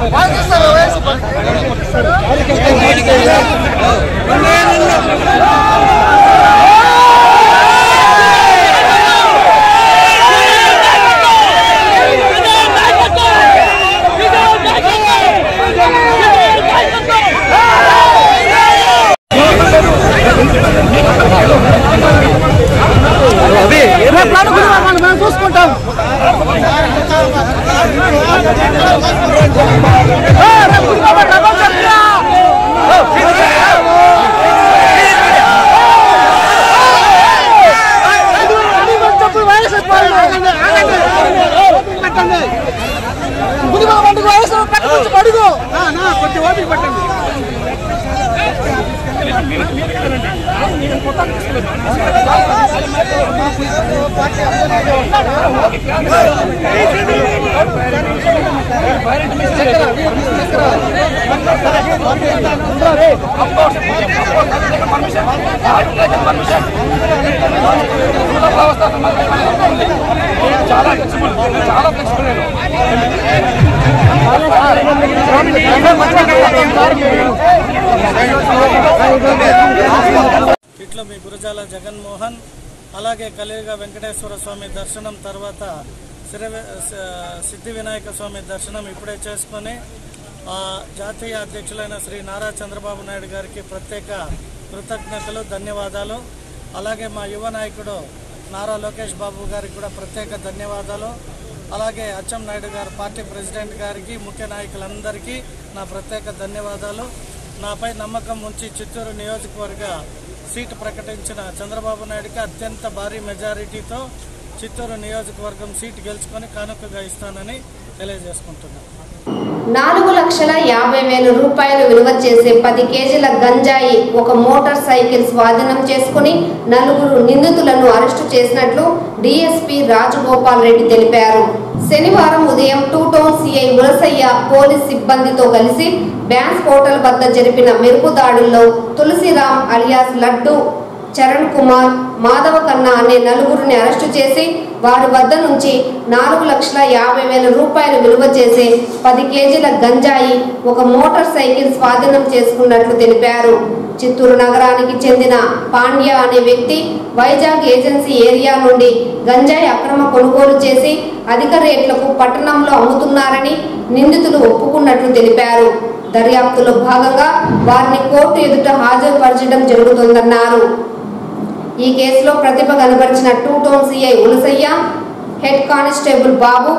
ఇట్లా మీ గురజాల జగన్మోహన్ అలాగే కలియుగ వెంకటేశ్వర స్వామి దర్శనం తర్వాత శ్రీ సిద్ధి వినాయక స్వామి దర్శనం ఇప్పుడే చేసుకొని ఆ జాతీయ అధ్యక్షులైన శ్రీ నారా చంద్రబాబు నాయుడు గారికి ప్రత్యేక కృతజ్ఞతలు ధన్యవాదాలు అలాగే మా యువ నాయకుడు నారా లోకేష్ బాబు గారికి కూడా ప్రత్యేక ధన్యవాదాలు అలాగే అచ్చెం నాయుడు గారు పార్టీ ప్రెసిడెంట్ గారికి ముఖ్య నాయకులందరికీ నా ప్రత్యేక ధన్యవాదాలు నాపై నమ్మకం ఉంచి చిత్తూరు నియోజకవర్గ సీటు ప్రకటించిన చంద్రబాబు నాయుడుకి అత్యంత భారీ మెజారిటీతో చిత్తూరు నియోజకవర్గం సీటు గెలుచుకొని కానుకగా ఇస్తానని తెలియజేసుకుంటున్నాను నాలుగు లక్షల యాభై వేల రూపాయలు విలువ చేసే పది కేజీల గంజాయి ఒక మోటార్ సైకిల్ స్వాధీనం చేసుకుని నలుగురు నిందితులను అరెస్టు చేసినట్లు డీఎస్పీ రాజగోపాల్ రెడ్డి తెలిపారు శనివారం ఉదయం two town CI Ulasayya police సిబ్బందితో కలిసి బ్యాన్స్ హోటల్ వద్ద జరిపిన మెరుపు దాడుల్లో తులసిరామ్ అలియాస్ లడ్డు చరణ్ కుమార్ మాధవ కన్నా అనే నలుగురిని అరెస్టు చేసి వారి వద్ద నుంచి నాలుగు లక్షల యాభై వేల రూపాయలు విలువ చేసే పది కేజీల గంజాయి ఒక మోటార్ సైకిల్ స్వాధీనం చేసుకున్నట్లు తెలిపారు చిత్తూరు నగరానికి చెందిన పాండ్య అనే వ్యక్తి వైజాగ్ ఏజెన్సీ ఏరియా నుండి గంజాయి అక్రమ కొనుగోలు చేసి అధిక రేట్లకు పట్టణంలో అమ్ముతున్నారని నిందితులు ఒప్పుకున్నట్లు తెలిపారు దర్యాప్తులో భాగంగా వారిని కోర్టు ఎదుట హాజరుపరచడం జరుగుతుందన్నారు ఈ కేసులో ప్రతిభ కనబరిచిన two town CI Ulasayya head constable Babu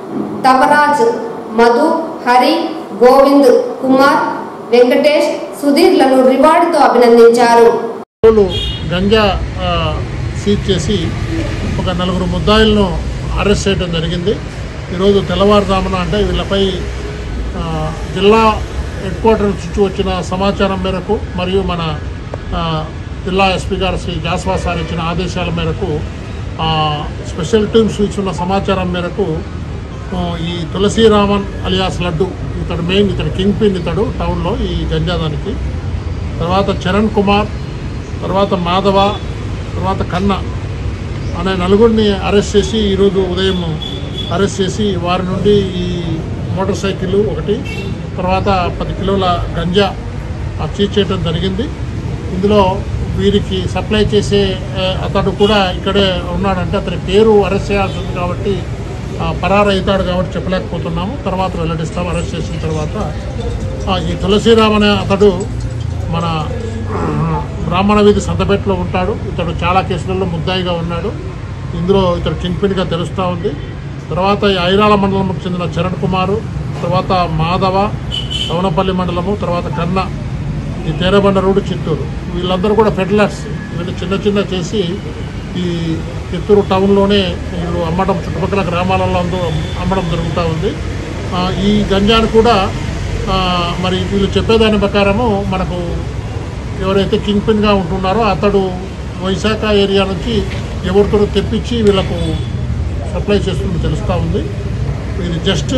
Tavaraj Madhu Hari Govind Kumar Venkatesh సుధీర్లను రివార్డుతో అభినందించారు వాళ్ళు గంజా ఆ, సీజ్ చేసి ఒక నలుగురు ముద్దాయిలను అరెస్ట్ చేయడం జరిగింది ఈరోజు తెల్లవారుజామున అంటే వీళ్ళపై ఆ, జిల్లా హెడ్ క్వార్టర్ నుంచి వచ్చిన సమాచారం మేరకు మరియు మన ఆ, జిల్లా ఎస్పీ గారు శ్రీ జాస్వా సార్ ఇచ్చిన ఆదేశాల మేరకు ఆ, స్పెషల్ టీమ్స్ ఇచ్చిన సమాచారం మేరకు ఆ, ఈ తులసీరామన్ అలియాస్ లడ్డు ఇతడు మెయిన్ ఇతడు కింగ్ పిన్ ఇతడు టౌన్లో ఈ గంజాదానికి తర్వాత చరణ్ కుమార్ తర్వాత మాధవ తర్వాత కన్న అనే నలుగురిని అరెస్ట్ చేసి ఈరోజు ఉదయం అరెస్ట్ చేసి వారి నుండి ఈ మోటార్ సైకిల్ ఒకటి తర్వాత పది కిలోల గంజా సీజ్ చేయడం జరిగింది ఇందులో వీరికి సప్లై చేసే ఆ, అతడు కూడా ఇక్కడే ఉన్నాడంటే అతని పేరు అరెస్ట్ చేయాల్సి ఉంది కాబట్టి ఆ, పరారు అవుతాడు కాబట్టి చెప్పలేకపోతున్నాము తర్వాత వెల్లడిస్తాం అరెస్ట్ చేసిన తర్వాత ఆ, ఈ తులసిరామ్ అనే అతడు మన ఆ, బ్రాహ్మణ వీధి సంతపేటలో ఉంటాడు ఇతడు చాలా కేసులలో ముద్దాయిగా ఉన్నాడు ఇందులో ఇతడు కింగ్పిన్గా తెలుస్తూ ఉంది తర్వాత ఈ ఐరాల మండలంకు చెందిన చరణ్ కుమారు తర్వాత మాధవ సవనపల్లి మండలము తర్వాత కన్న ఈ తేరబండ రోడ్డు చిత్తూరు వీళ్ళందరూ కూడా ఫెడలర్స్ వీళ్ళు చిన్న చిన్న చేసి ఈ చిత్తూరు టౌన్లోనే వీళ్ళు అమ్మడం చుట్టుపక్కల గ్రామాలలో అందు అమ్మడం జరుగుతూ ఉంది ఆ, ఈ గంజాను కూడా ఆ, మరి వీళ్ళు చెప్పేదాని ప్రకారము మనకు ఎవరైతే కింగ్ పిన్గా ఉంటున్నారో అతడు వైశాఖ ఏరియా నుంచి ఎవరితో తెప్పించి వీళ్ళకు సప్లై చేస్తున్నట్టు తెలుస్తూ ఉంది ఇది జస్ట్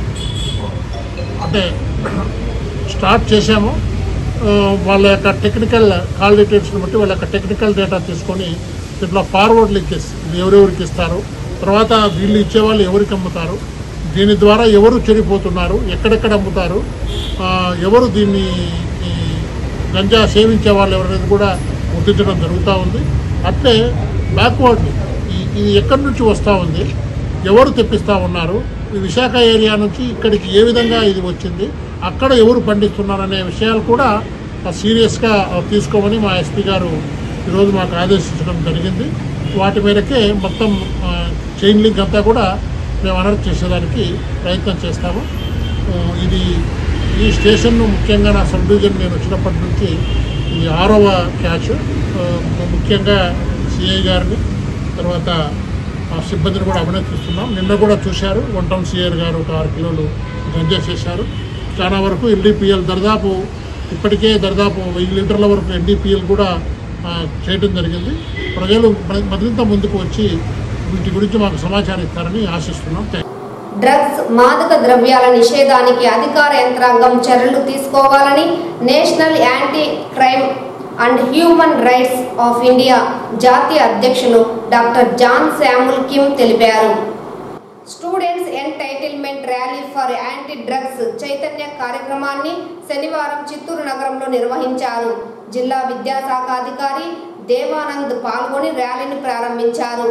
అంటే స్టార్ట్ చేశాము ఆ, వాళ్ళ యొక్క టెక్నికల్ కాల్ డీటెయిల్స్ని బట్టి వాళ్ళ యొక్క టెక్నికల్ డేటా తీసుకొని దీంట్లో ఫార్వర్డ్ లింకేజ్ ఇది ఎవరెవరికి ఇస్తారు తర్వాత వీళ్ళు ఇచ్చేవాళ్ళు ఎవరికి అమ్ముతారు దీని ద్వారా ఎవరు చెడిపోతున్నారు ఎక్కడెక్కడ అమ్ముతారు ఆ, ఎవరు దీన్ని ఈ గంజా సేవించే వాళ్ళు ఎవరనేది కూడా గుర్తించడం జరుగుతూ ఉంది అట్లే బ్యాక్వర్డ్ని ఈ ఇది ఎక్కడి నుంచి వస్తూ ఉంది ఎవరు తెప్పిస్తూ ఉన్నారు ఈ విశాఖ ఏరియా నుంచి ఇక్కడికి ఏ విధంగా ఇది వచ్చింది అక్కడ ఎవరు పండిస్తున్నారనే విషయాలు కూడా సీరియస్గా తీసుకోమని మా ఎస్పీ గారు ఈరోజు మాకు ఆదేశించడం జరిగింది వాటి మేరకే మొత్తం ఆ, చైన్ లింక్ అంతా కూడా మేము అనర్ట్ చేసేదానికి ప్రయత్నం చేస్తాము ఆ, ఇది ఈ స్టేషన్ను ముఖ్యంగా నా సబ్ డివిజన్ నేను వచ్చినప్పటి నుంచి ఇది ఆరవ క్యాచ్ ఆ, ముఖ్యంగా సిఐ గారిని తర్వాత ఆ సిబ్బందిని కూడా అభినందిస్తున్నాం నిన్న కూడా చూశారు వన్ టౌన్ సిఆర్ గారు ఒక ఆరు కిలోలు గంజా చేశారు చాలా వరకు ఎన్డీపీఎల్ దర్దాపు ఇప్పటికే దర్దాపు వెయ్యి లీటర్ల వరకు ఎన్డీపీఎల్ కూడా ఆ, చేయడం జరిగింది ప్రజలు మ- మరింత ముందుకు వచ్చి వీటి గురించి మాకు సమాచారం ఇస్తారని ఆశిస్తున్నాం థ్యాంక్ యూ. డ్రగ్స్ మాదక ద్రవ్యాల నిషేధానికి అధికార యంత్రాంగం చర్యలు తీసుకోవాలని National Anti Crime and Human Rights of India జాతీయ అధ్యక్షులు డాక్టర్ జాన్ శాముల్ కిమ్ తెలిపారు students entitlement rally for anti drugs చైతన్య కార్యక్రమాన్ని శనివారం చిత్తూరు నగరంలో నిర్వహించారు జిల్లా విద్యాశాఖ అధికారి దేవానంద్ పాల్గొని ర్యాలీని ప్రారంభించారు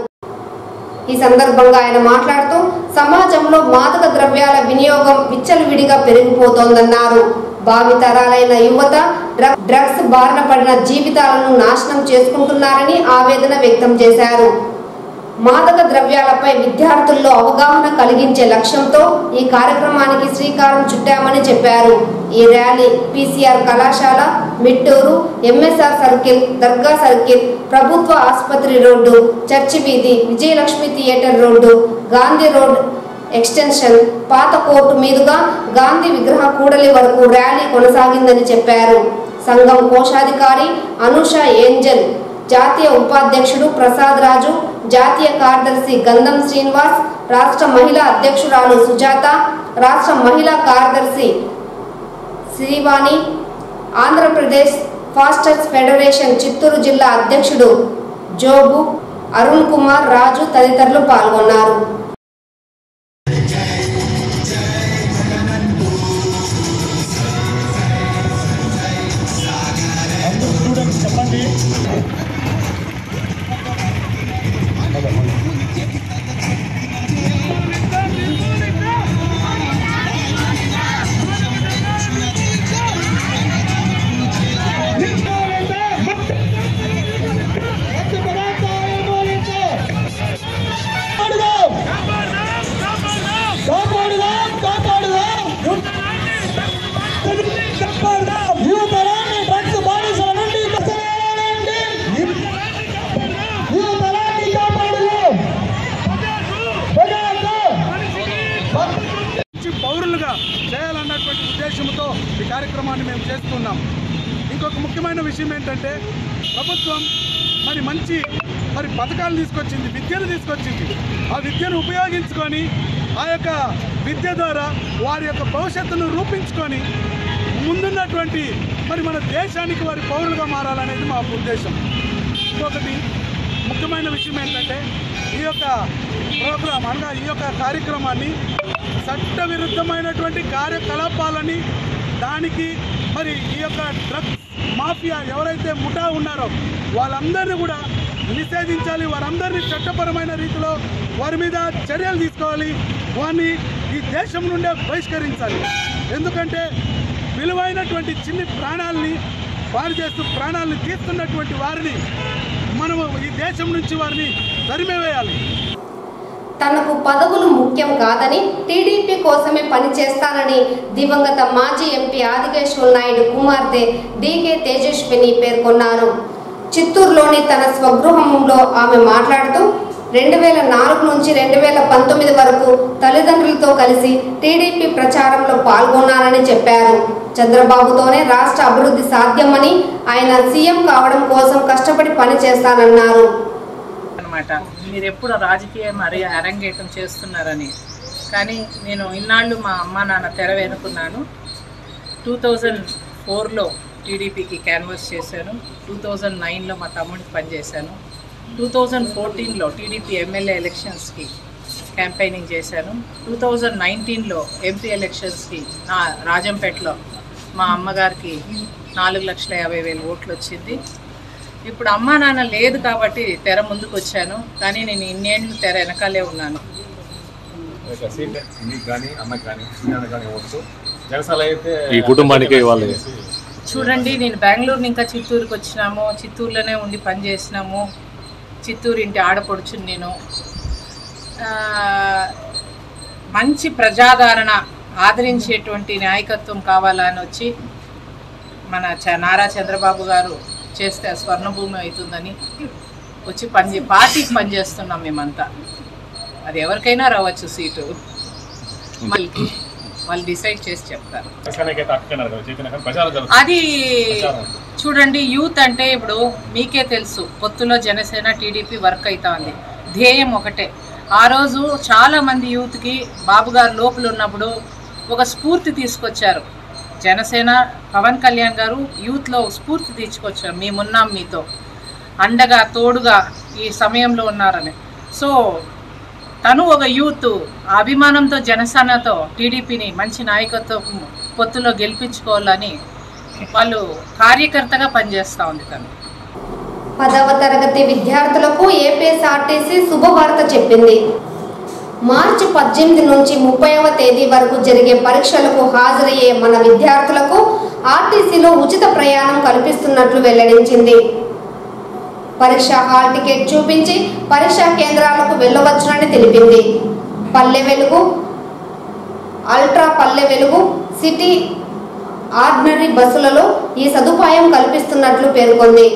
ఈ సందర్భంగా ఆయన మాట్లాడుతూ సమాజంలో మాదక ద్రవ్యాల వినియోగం విచ్చలవిడిగా పెరిగిపోతోందన్నారు భావితరాలైన యువత డ్రగ్- డ్రగ్స్ బారిన పడిన జీవితాలను నాశనం చేసుకుంటున్నారని ఆవేదన వ్యక్తం చేశారు మాదక ద్రవ్యాలపై విద్యార్థుల్లో అవగాహన కలిగించే లక్ష్యంతో ఈ కార్యక్రమానికి శ్రీకారం చుట్టామని చెప్పారు ఈ ర్యాలీ పీసీఆర్ కళాశాల మిట్టూరు ఎంఎస్ఆర్ సర్కిల్ దర్గా సర్కిల్ ప్రభుత్వ ఆసుపత్రి రోడ్డు చర్చి వీధి Vijayalakshmi theatre road Gandhi road extension పాత కోర్టు మీదుగా గాంధీ విగ్రహ కూడలి వరకు ర్యాలీ కొనసాగిందని చెప్పారు సంఘం కోశాధికారి అనుష ఏంజల్ జాతీయ ఉపాధ్యక్షుడు ప్రసాద్ రాజు జాతీయ కార్యదర్శి గంధం శ్రీనివాస్ రాష్ట్ర మహిళా అధ్యక్షురాలు సుజాత రాష్ట్ర మహిళా కార్యదర్శి శ్రీవాణి ఆంధ్రప్రదేశ్ ఫాస్టర్స్ ఫెడరేషన్ చిత్తూరు జిల్లా అధ్యక్షుడు జోబు అరుణ్ కుమార్ రాజు తదితరులు పాల్గొన్నారు మంచి పౌరులుగా చేయాలన్నటువంటి ఉద్దేశంతో ఈ కార్యక్రమాన్ని మేము చేస్తున్నాం ఇంకొక ముఖ్యమైన విషయం ఏంటంటే ప్రభుత్వం మరి మంచి మరి పథకాలు తీసుకొచ్చింది విద్యను తీసుకొచ్చింది ఆ విద్యను ఉపయోగించుకొని ఆ యొక్క విద్య ద్వారా వారి యొక్క భవిష్యత్తును రూపించుకొని ముందున్నటువంటి మరి మన దేశానికి వారి పౌరులుగా మారాలనేది మా ఉద్దేశం ఇంకొకటి ముఖ్యమైన విషయం ఏంటంటే ఈ యొక్క ప్రోగ్రాం అనగా ఈ యొక్క కార్యక్రమాన్ని చట్ట విరుద్ధమైనటువంటి కార్యకలాపాలని దానికి మరి ఈ యొక్క డ్రగ్స్ మాఫియా ఎవరైతే ముఠా ఉన్నారో వాళ్ళందరినీ కూడా నిషేధించాలి వారందరినీ చట్టపరమైన రీతిలో వారి మీద చర్యలు తీసుకోవాలి వారిని ఈ దేశం నుండే బహిష్కరించాలి ఎందుకంటే విలువైనటువంటి చిన్ని ప్రాణాలని పాడు చేస్తూ ప్రాణాలను తీస్తున్నటువంటి వారిని మనము ఈ దేశం నుంచి వారిని తరిమివేయాలి తనకు పదవులు ముఖ్యం కాదని టీడీపీ కోసమే పనిచేస్తానని దివంగత మాజీ ఎంపీ ఆదికేశ్వర నాయుడు కుమార్తె డీకే తేజస్విని పేర్కొన్నారు చిత్తూరులోని తన స్వగృహంలో ఆమె మాట్లాడుతూ రెండు వేల నాలుగు నుంచి రెండు వేల పంతొమ్మిది వరకు తల్లిదండ్రులతో కలిసి టీడీపీ ప్రచారంలో పాల్గొన్నానని చెప్పారు చంద్రబాబుతోనే రాష్ట్ర అభివృద్ధి సాధ్యమని ఆయన సీఎం కావడం కోసం కష్టపడి పనిచేస్తానన్నారు అనమాట మీరు ఎప్పుడు రాజకీయం అరే అరంగేటం చేస్తున్నారని కానీ నేను ఇన్నాళ్ళు మా అమ్మ నాన్న తెర వెనుకున్నాను టూ థౌజండ్ ఫోర్లో టీడీపీకి క్యాన్వాస్ చేశాను టూ థౌజండ్ నైన్లో మా తమ్ముడికి పనిచేశాను టూ థౌజండ్ ఫోర్టీన్లో టీడీపీ ఎమ్మెల్యే ఎలక్షన్స్కి క్యాంపెయినింగ్ చేశాను టూ థౌజండ్ నైన్టీన్లో ఎంపీ ఎలక్షన్స్కి నా రాజంపేటలో మా అమ్మగారికి నాలుగు లక్షల యాభై వేలు ఓట్లు వచ్చింది ఇప్పుడు అమ్మా నాన్న లేదు కాబట్టి తెర ముందుకు వచ్చాను కానీ నేను ఇన్నేళ్ళు తెర వెనకాలే ఉన్నాను మీకు కానీ అమ్మకి కానీ చిన్న కానీ ఇవ్వచ్చు జనసాల అయితే ఈ కుటుంబానికి ఇవ్వాలి చూడండి నేను బెంగళూరు ఇంకా చిత్తూరుకి వచ్చినాము చిత్తూరులోనే ఉండి పని చేసినాము చిత్తూరు ఇంటి ఆడపడుచుని నేను ఆ, మంచి ప్రజాదరణ ఆదరించేటువంటి నాయకత్వం కావాలని వచ్చి మన చ- నారా చంద్రబాబు గారు చేస్తే ఆ స్వర్ణభూమి అవుతుందని వచ్చి పని పార్టీకి పనిచేస్తున్నాం మేమంతా అది ఎవరికైనా రావచ్చు సీటు వాళ్ళకి వాళ్ళు డిసైడ్ చేసి చెప్తారు జనసేనకి అయితే అక్కన్నారు కదా చైతన్య కానీ ప్రచారం జరుగుతుంది అది చూడండి యూత్ అంటే ఇప్పుడు మీకే తెలుసు పొత్తులో జనసేన టీడీపీ వర్క్ అవుతోంది ధ్యేయం ఒకటే ఆ రోజు చాలా మంది యూత్కి బాబు గారు లోపల ఉన్నప్పుడు ఒక స్ఫూర్తి తీసుకొచ్చారు జనసేన పవన్ కళ్యాణ్ గారు యూత్లో స్ఫూర్తి తీసుకొచ్చారు మేమున్నాం మీతో అండగా తోడుగా ఈ సమయంలో ఉన్నారని సో తను ఒక యూత్ ఆ అభిమానంతో జనసేనతో టీడీపీని మంచి నాయకత్వం పొత్తులో గెలిపించుకోవాలని వాళ్ళు కార్యకర్తగా పనిచేస్తూ ఉంది తను పదవ తరగతి విద్యార్థులకు ఏపీఎస్ఆర్టీసీ శుభవార్త చెప్పింది మార్చి పద్దెనిమిది నుంచి ముప్పైవ తేదీ వరకు జరిగే పరీక్షలకు హాజరయ్యే మన విద్యార్థులకు ఆర్టీసీలో ఉచిత ప్రయాణం కల్పిస్తున్నట్లు వెల్లడించింది పరీక్ష హాల్ టికెట్ చూపించి పరీక్షా కేంద్రాలకు వెళ్ళవచ్చునని తెలిపింది పల్లె వెలుగు అల్ట్రా పల్లె వెలుగు సిటీ ఆర్డినరీ బస్సులలో ఈ సదుపాయం కల్పిస్తున్నట్లు పేర్కొంది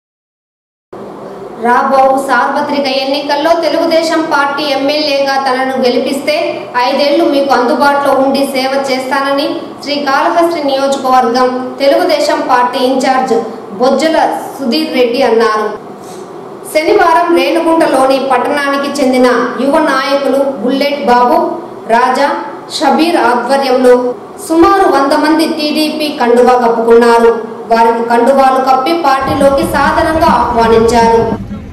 రాబో సార్వత్రిక ఎన్నికల్లో తెలుగుదేశం పార్టీ ఎమ్మెల్యేగా తనను గెలిపిస్తే ఐదేళ్లు మీకు అందుబాటులో ఉండి సేవ చేస్తానని శ్రీకాళహస్తి నియోజకవర్గం తెలుగుదేశం పార్టీ ఇన్ఛార్జ్ బొజ్జల సుధీర్ రెడ్డి అన్నారు శనివారం రేణుగుంటలోని పట్టణానికి చెందిన యువ నాయకులు బుల్లెట్ బాబు రాజా షబీర్ ఆధ్వర్యంలో సుమారు వంద మంది టీడీపీ కండువా కప్పుకున్నారు వారికి కండువాలు కప్పి పార్టీలోకి సాధారణంగా ఆహ్వానించారు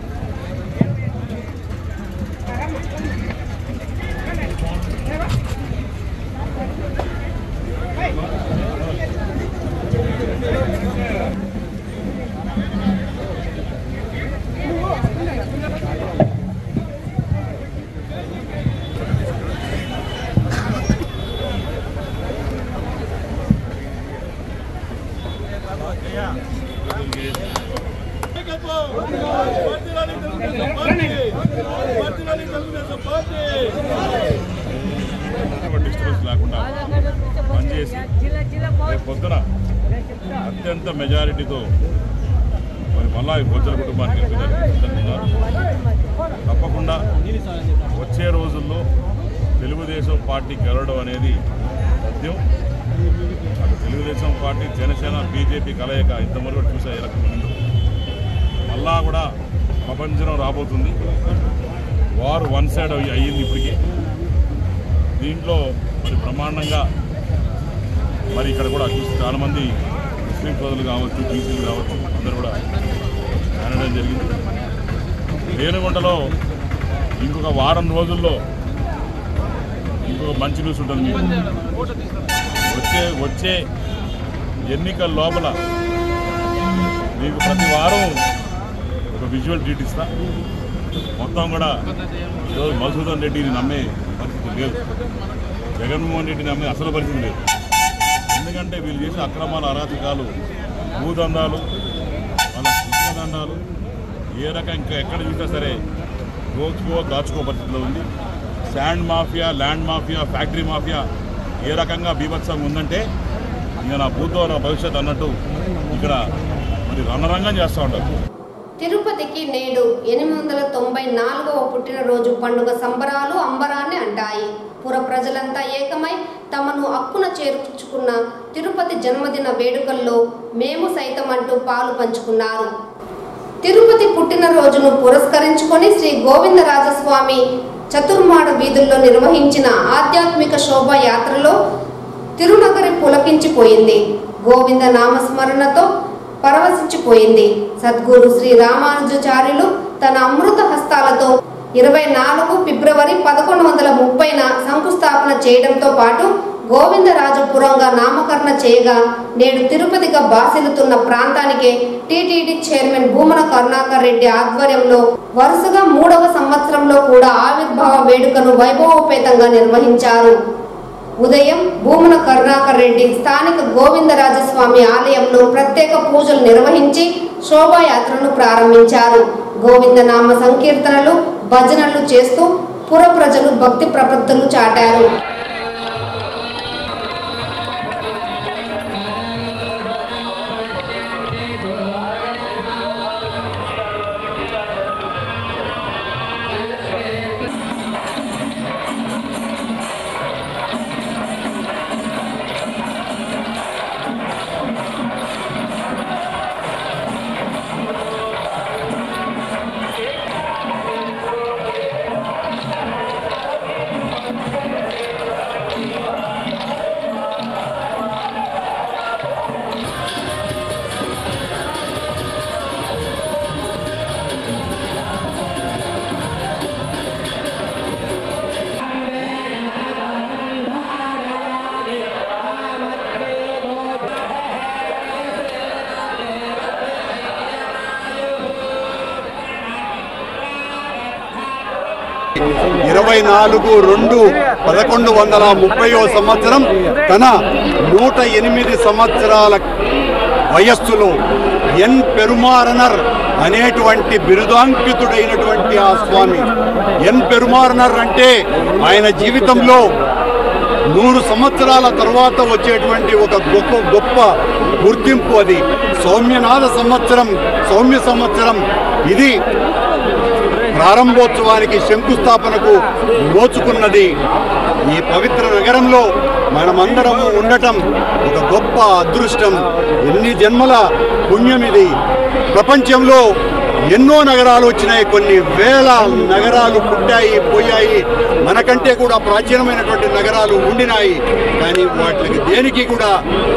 డిస్టర్బెన్స్ లేకుండా పనిచేసి రేపు పొద్దున అత్యంత మెజారిటీతో మరి మళ్ళా ఈ బొజ్జల కుటుంబానికి సిద్ధంగా తప్పకుండా వచ్చే రోజుల్లో తెలుగుదేశం పార్టీ గెలవడం అనేది సత్యం అటు తెలుగుదేశం పార్టీ జనసేన బీజేపీ కలయిక ఇంతవరకు చూసా ఈ రకంగా ముందు మళ్ళా కూడా ప్రపంచం రాబోతుంది వారు వన్ సైడ్ అయ్యి- అయ్యింది ఇప్పటికే దీంట్లో మరి బ్రహ్మాండంగా మరి ఇక్కడ కూడా చూసి చాలామంది ముస్లిం సోదరులు కావచ్చు బీసీలు కావచ్చు అందరూ కూడా అనడం జరిగింది రేణుగుంటలో ఇంకొక వారం రోజుల్లో ఇంకొక మంచి న్యూస్ ఉంటుంది మీకు వచ్చే వచ్చే ఎన్నికల లోపల మీకు ప్రతి వారం ఒక విజువల్ ట్రీట్ ఇస్తా మొత్తం కూడా ఈరోజు మధుసూదన్ రెడ్డిని నమ్మే పరిస్థితి లేదు జగన్మోహన్ రెడ్డిని నమ్మే అసలు పరిస్థితి లేదు ఎందుకంటే వీళ్ళు చేసే అక్రమాలు అరాచకాలు భూదందాలు వాళ్ళ కృష్ణదండాలు ఏ రకం ఇంకా ఎక్కడ చూసినా సరే దోచుకో దాచుకో పరిస్థితిలో ఉంది sand mafia land mafia factory mafia ఏ రకంగా బీభత్సంగా ఉందంటే ఇక నా భూతో నా భవిష్యత్ అన్నట్టు ఇక్కడ మరి రణరంగం చేస్తూ ఉంటారు తిరుపతికి నేడు ఎనిమిది వందల తొంభై నాలుగవ పుట్టినరోజు పండుగ సంబరాలు అంబరాన్ని అంటాయి పుర ప్రజలంతా ఏకమై తమను అక్కున చేర్చుకున్న తిరుపతి జన్మదిన వేడుకల్లో మేము సైతం అంటూ పాలు పంచుకున్నారు తిరుపతి పుట్టినరోజును పురస్కరించుకొని శ్రీ గోవిందరాజస్వామి చతుర్మాడ వీధుల్లో నిర్వహించిన ఆధ్యాత్మిక శోభాయాత్రలో తిరునగరి పులకించిపోయింది గోవింద నామస్మరణతో పరవశించిపోయింది సద్గురు శ్రీ రామానుజాచార్యులు తన అమృత హస్తాలతో ఇరవై నాలుగు ఫిబ్రవరి పదకొండు వందల ముప్పైన శంకుస్థాపన చేయడంతో పాటు గోవిందరాజపురంగా నామకరణ చేయగా నేడు తిరుపతిగా బాసిల్లుతున్న ప్రాంతానికే టీటీడీ చైర్మన్ భూమన కరుణాకర్ రెడ్డి ఆధ్వర్యంలో వరుసగా మూడవ సంవత్సరంలో కూడా ఆవిర్భావ వేడుకను వైభవోపేతంగా నిర్వహించారు ఉదయం భూమన కరుణాకర్ రెడ్డి స్థానిక గోవిందరాజస్వామి ఆలయంలో ప్రత్యేక పూజలు నిర్వహించి శోభాయాత్రను ప్రారంభించారు గోవింద నామ సంకీర్తనలు భజనలు చేస్తూ పుర ప్రజలు భక్తి ప్రపత్తులు చాటారు ఇరవై నాలుగు రెండు పదకొండు వందల ముప్పయో సంవత్సరం తన నూట ఎనిమిది సంవత్సరాల వయస్సులో ఎన్ పెరుమారనర్ అనేటువంటి బిరుదాంకితుడైనటువంటి ఆ స్వామి ఎన్ పెరుమారనర్ అంటే ఆయన జీవితంలో నూరు సంవత్సరాల తర్వాత వచ్చేటువంటి ఒక గొప్ప గొప్ప గుర్తింపు అది సౌమ్యనాథ సంవత్సరం సౌమ్య సంవత్సరం ఇది ప్రారంభోత్సవానికి శంకుస్థాపనకు నోచుకున్నది ఈ పవిత్ర నగరంలో మనమందరము ఉండటం ఒక గొప్ప అదృష్టం ఎన్ని జన్మల పుణ్యం ఇది ప్రపంచంలో ఎన్నో నగరాలు వచ్చినాయి కొన్ని వేల నగరాలు పుట్టాయి పోయాయి మనకంటే కూడా ప్రాచీనమైనటువంటి నగరాలు ఉండినాయి కానీ వాటికి దేనికి కూడా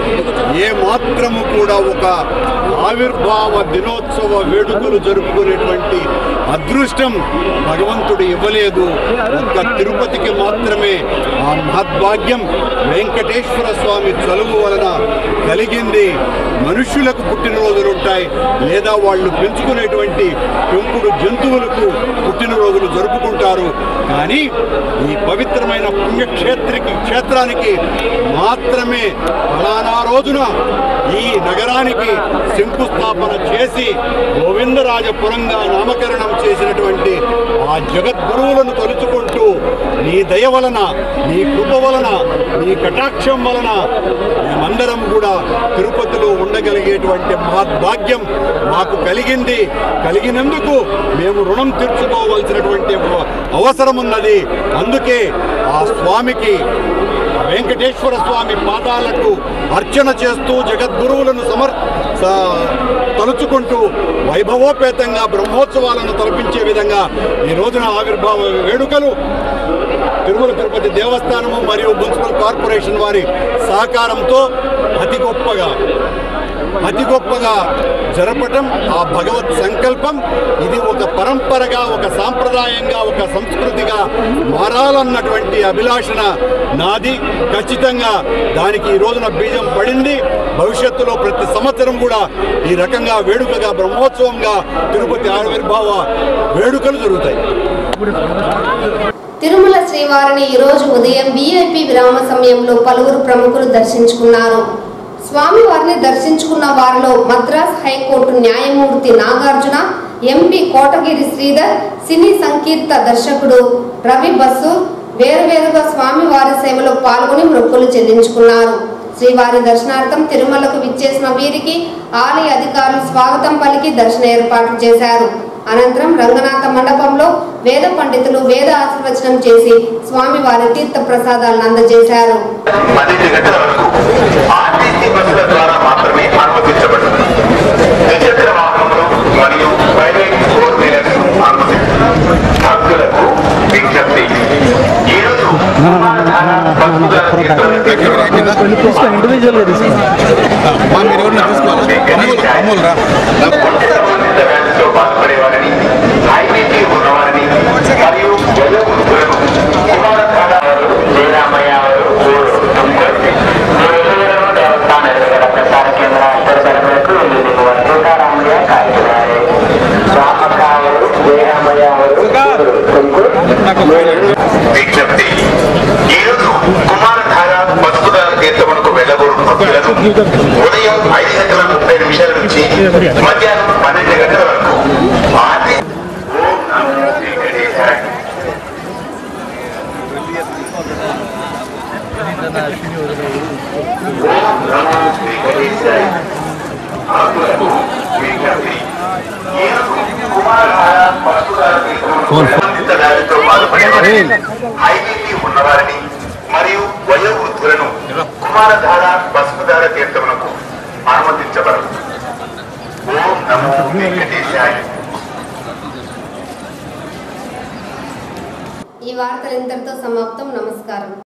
ఏ మాత్రము కూడా ఒక ఆవిర్భావ దినోత్సవ వేడుకలు జరుపుకునేటువంటి అదృష్టం భగవంతుడు ఇవ్వలేదు ఒక్క తిరుపతికి మాత్రమే ఆ మహద్భాగ్యం వెంకటేశ్వర స్వామి చలువు వలన కలిగింది మనుష్యులకు పుట్టినరోజులు ఉంటాయి లేదా వాళ్ళు పెంచుకునేటువంటి పెంపుడు జంతువులకు పుట్టినరోజులు జరుపుకుంటారు కానీ ఈ పవిత్రమైన పుణ్యక్షేత్రికి క్షేత్రానికి మాత్రమే ఫలానా రోజున ఈ నగరానికి శంకుస్థాపన చేసి గోవిందరాజపురంగా నామకరణం చేసినటువంటి ఆ జగద్గురువులను తలుచుకుంటూ నీ దయ వలన నీ కృప వలన నీ కటాక్షం వలన మేమందరం కూడా తిరుపతిలో ఉండగలిగేటువంటి మహద్భాగ్యం మాకు కలిగింది కలిగినందుకు మేము రుణం తీర్చుకోవలసినటువంటి అవసరం ఉన్నది అందుకే ఆ స్వామికి వెంకటేశ్వర స్వామి పాదాలకు అర్చన చేస్తూ జగద్గురువులను సమర్ స- తలుచుకుంటూ వైభవోపేతంగా బ్రహ్మోత్సవాలను తలపించే విధంగా ఈ రోజున ఆవిర్భావ వేడుకలు తిరుమల తిరుపతి దేవస్థానము మరియు మున్సిపల్ కార్పొరేషన్ వారి సహకారంతో అతి గొప్పగా అతి గొప్పగా జరపటం ఆ భగవత్ సంకల్పం ఇది ఒక పరంపరగా ఒక సాంప్రదాయంగా ఒక సంస్కృతిగా మారాలన్నటువంటి అభిలాషణ నాది ఖచ్చితంగా దానికి ఈ రోజున బీజం పడింది భవిష్యత్తులో ప్రతి సంవత్సరం కూడా ఈ రకంగా వేడుకగా బ్రహ్మోత్సవంగా తిరుపతి ఆవిర్భావ వేడుకలు జరుగుతాయి తిరుమల శ్రీవారిని ఈరోజు ఉదయం వీఐపీ విరామ సమయంలో పలువురు ప్రముఖులు దర్శించుకున్నారు స్వామివారిని దర్శించుకున్న వారిలో మద్రాస్ హైకోర్టు న్యాయమూర్తి నాగార్జున ఎంపీ కోటగిరి శ్రీధర్ సినీ సంకీర్త దర్శకుడు రవి బస్సు వేరువేరుగా స్వామివారి సేవలో పాల్గొని మొక్కులు చెల్లించుకున్నారు శ్రీవారి దర్శనార్థం తిరుమలకు విచ్చేసిన వీరికి ఆలయ అధికారులు స్వాగతం పలికి దర్శన ఏర్పాట్లు చేశారు అనంతరం రంగనాథ మండపంలో వేద పండితులు వేద ఆశీర్వచనం చేసి స్వామివారి తీర్థ ప్రసాదాలను అందజేశారు పన్నెండు గంటల వరకు ఆర్టీసీ బస్సుల ద్వారా మాత్రమే అనుమతించబడుతుంది ద్విచక్ర వాహనములు మరియు ప్రైవేట్ ఫోర్ వీలర్స్ అనుమతిస్తున్నారు భక్తులకు విజ్ఞప్తి ఈరోజు వ్యాధితో బాధపడేవారని ఐబీపీ ఉన్నవారని మరియు వయోవృద్ధులను కుమారధార శ్రీరామయ్య ఊరు దేవస్థాన ఎదురుగల ప్రసార కేంద్ర అంతర్గతలకు ఎల్లుండి వరకు సీతారామయ్య కాకినాడ రామకావరు శ్రీరామయ్య విజ్ఞప్తి ఈరోజు కుమారధార పసుపుదార తీర్థమునకు వెళ్ళగోరు భక్తులను ఉదయం ఐదు గంటల ముప్పై నిమిషాల నుంచి మధ్యాహ్నం పన్నెండు గంటల వరకు ఆది ఓం నమో వెంకటేశాయ. ఓం నమో వెంకటేశాయ. భక్తులకు విజ్ఞప్తి ఈరోజు కుమారధార పసుపుదార తీర్థమునకు సంబంధిత వ్యాధితో బాధపడేవారిని ఐబీపీ ఉన్నవారిని మరియు వయోవృద్ధులను కుమారధార భస్మధార తీర్థమునకు అనుమతించబడదు ఓం నమో వెంకటేశాయ ఈ వార్తలు ఇంతటితో సమాప్తం నమస్కారం